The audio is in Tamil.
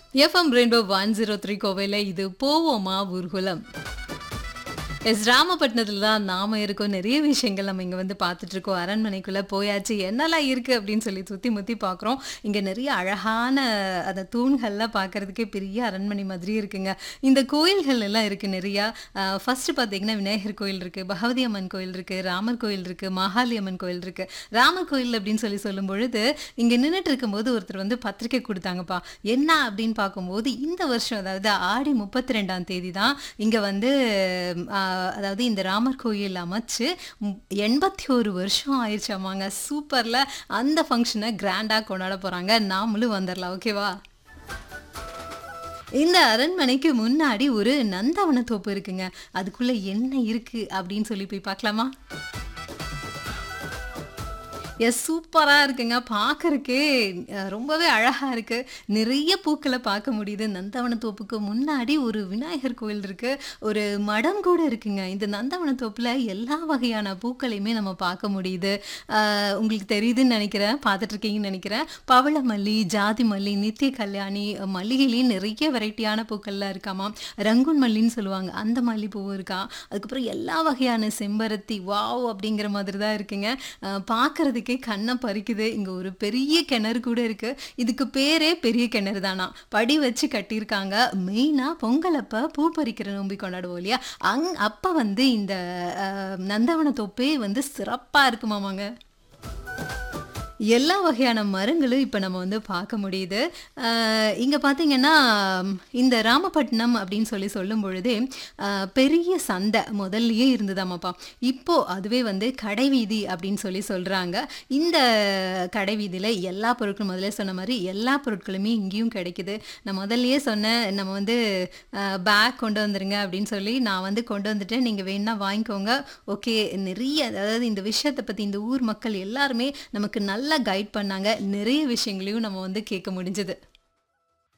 FM rainbow one zero three கோவையில் இது போவோமா ஊர்குலம் எஸ் ராமபட்டினத்தில் தான் நாம இருக்கோம் நிறைய விஷயங்கள் நம்ம இங்கே வந்து பார்த்துட்டு இருக்கோம் அரண்மனைக்குள்ளே போயாச்சு என்னெல்லாம் இருக்குது அப்படின்னு சொல்லி சுற்றி முற்றி பார்க்குறோம் இங்கே நிறைய அழகான அந்த தூண்கள்லாம் பார்க்கறதுக்கே பெரிய அரண்மனை மாதிரி இருக்குங்க இந்த கோயில்கள் எல்லாம் இருக்குது நிறையா ஃபர்ஸ்ட் பார்த்தீங்கன்னா விநாயகர் கோயில் இருக்குது பகவதி அம்மன் கோயில் இருக்குது ராமர் கோயில் இருக்குது மகாலி அம்மன் கோயில் இருக்குது ராமர் கோயில் அப்படின்னு சொல்லி சொல்லும் பொழுது இங்கே நின்றுட்டு இருக்கும்போது ஒருத்தர் வந்து பத்திரிக்கை கொடுத்தாங்கப்பா என்ன அப்படின்னு பார்க்கும்போது இந்த வருஷம் அதாவது ஆடி முப்பத்தி ரெண்டாம் தேதி தான் இங்கே வந்து ஆஹ், அதாவது இந்த ராமர் கோயில் அமைச்சு எண்பத்தி ஒரு வருஷம் ஆயிடுச்சாமாங்க சூப்பரில் அந்த ஃபங்க்ஷனை கிராண்டாக கொண்டாட போகிறாங்க நாமளும் வந்துடலாம் ஓகேவா இந்த அரண்மனைக்கு முன்னாடி ஒரு நந்தவன தோப்பு இருக்குங்க அதுக்குள்ள என்ன இருக்கு அப்படின்னு சொல்லி போய் பார்க்கலாமா எஸ் சூப்பராக இருக்குங்க பார்க்கறக்கே அஹ், ரொம்பவே அழகாக இருக்குது நிறைய பூக்களை பார்க்க முடியுது நந்தவன தோப்புக்கு முன்னாடி ஒரு விநாயகர் கோயில் இருக்குது ஒரு மடம் கூட இருக்குங்க இந்த நந்தவன தோப்பில் எல்லா வகையான பூக்களையுமே நம்ம பார்க்க முடியுது அஹ், உங்களுக்கு தெரியுதுன்னு நினைக்கிறேன் பார்த்துட்டு இருக்கீங்கன்னு நினைக்கிறேன் பவள மல்லி ஜாதி மல்லி நித்திய கல்யாணி மல்லிகைலேயும் நிறைய வெரைட்டியான பூக்கள்லாம் இருக்காமா ரங்குன் மல்லின்னு சொல்லுவாங்க அந்த மல்லிப்பூவும் இருக்கா அதுக்கப்புறம் எல்லா வகையான செம்பருத்தி வாவ் அப்படிங்கிற மாதிரி தான் இருக்குங்க அஹ் பார்க்கறதுக்கே கண்ணை பறிக்குது இங்கே ஒரு பெரிய கிணறு கூட இருக்கு இதுக்கு பேரே பெரிய கிணறு தானா படி வச்சு கட்டியிருக்காங்க மெயினாக பொங்கலப்ப பூ பறிக்கிற நோம்பி கொண்டாடுவோம் இல்லையா அங் அப்போ வந்து இந்த அஹ், நந்தவன தொப்பே வந்து சிறப்பாக இருக்குமாமாங்க எல்லா வகையான மரங்களும் இப்போ நம்ம வந்து பார்க்க முடியுது இங்கே பார்த்தீங்கன்னா ம், இந்த ராமபட்டினம் அப்படின்னு சொல்லி சொல்லும் பொழுதே அஹ், பெரிய சந்தை முதல்லயே இருந்ததாமாப்பா இப்போ அதுவே வந்து கடைவீதி அப்படின்னு சொல்லி சொல்கிறாங்க இந்த கடைவீதியில் எல்லா பொருட்களும் முதல்ல சொன்ன மாதிரி எல்லா பொருட்களுமே இங்கேயும் கிடைக்குது நான் முதல்லயே சொன்னேன் நம்ம வந்து பேக் கொண்டு வந்துருங்க அப்படின்னு சொல்லி நான் வந்து கொண்டு வந்துட்டேன் நீங்கள் வேணா வாங்கிக்கோங்க ஓகே நிறைய அதாவது இந்த விஷயத்தை பற்றி இந்த ஊர் மக்கள் எல்லாருமே நமக்கு நல்லா கைட் பண்ணாங்க நிறைய விஷயங்களையும் நம்ம வந்து கேட்க முடிஞ்சது